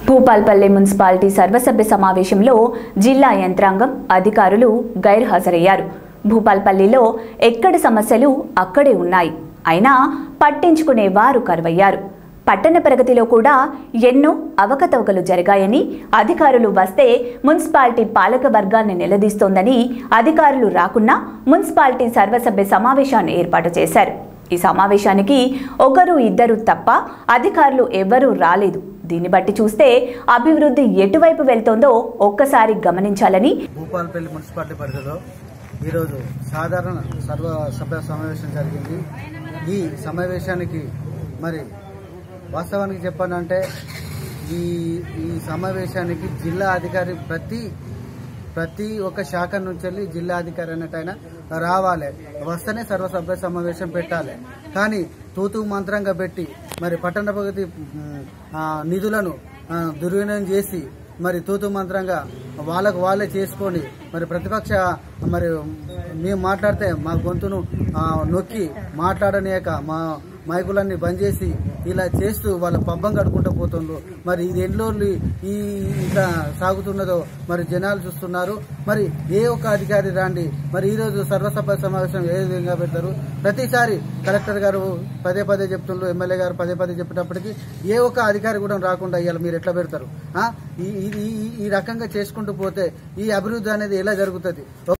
Bhupalpally municipality సర్వసభ్య సమావేశంలో జిల్లా యంత్రాంగం అధికారులు గైర్హాజరయ్యారు భూపాల్పల్లిలో ఎక్కడి సమస్యలు అక్కడే ఉన్నాయి అయినా పట్టించుకునే వారు కరువయ్యారు పట్టణ ప్రగతిలో కూడా ఎన్నో అవకతవకలు జరిగాయని అధికారులు వస్తే మున్సిపాలిటీ పాలక వర్గాన్ని నిలదీస్తోందని అధికారులు రాకున్నా మున్సిపాలిటీ సర్వసభ్య సమావేశాన్ని ఏర్పాటు చేశారు ఈ సమావేశానికి ఒకరు ఇద్దరు తప్ప అధికారులు ఎవ్వరూ రాలేదు దీన్ని బట్టి చూస్తే అభివృద్ధి ఎటువైపు వెళ్తోందో ఒక్కసారి గమనించాలని భూపాలపల్లి మున్సిపాలిటీ పరిధిలో ఈరోజు సాధారణ సర్వ సభ్య సమావేశం జరిగింది ఈ సమావేశానికి మరి వాస్తవానికి చెప్పాలంటే ఈ ఈ సమావేశానికి జిల్లా అధికారి ప్రతి ప్రతి ఒక్క శాఖ నుంచి వెళ్ళి జిల్లా అధికారి అన్నట్టయినా రావాలి వస్తేనే సర్వసభ్య సమావేశం పెట్టాలి కానీ తూతు మంత్రంగా పెట్టి మరి పట్టణ ప్రగతి మ్, ఆ, నిధులను ఆ, దుర్వినియోగం చేసి మరి తూతు మంత్రంగా వాళ్ళకు వాళ్ళే చేసుకొని మరి ప్రతిపక్ష మరి మేము మాట్లాడితే మా గొంతును ఆ, నొక్కి మాట్లాడనేక మా మైకులన్నీ బంద్ చేసి ఇలా చేస్తూ వాళ్ళ పబ్బం కడుకుంటూ పోతుండ్రు మరి ఇది ఎన్ని రోజులు ఈ ఇలా సాగుతున్నదో మరి జనాలు చూస్తున్నారు మరి ఏ ఒక్క అధికారి రాండి మరి ఈ రోజు సర్వసభ సమావేశం ఏ విధంగా పెడతారు ప్రతిసారి కలెక్టర్ గారు పదే పదే చెప్తుండ్రు ఎమ్మెల్యే గారు పదే పదే చెప్పేటప్పటికి ఏ ఒక్క అధికారి కూడా రాకుండా ఇవాళ మీరు ఎట్లా పెడతారు ఆ? ఈ ఈ- ఈ- ఈ రకంగా చేసుకుంటూ పోతే ఈ అభివృద్ధి అనేది ఎలా జరుగుతుంది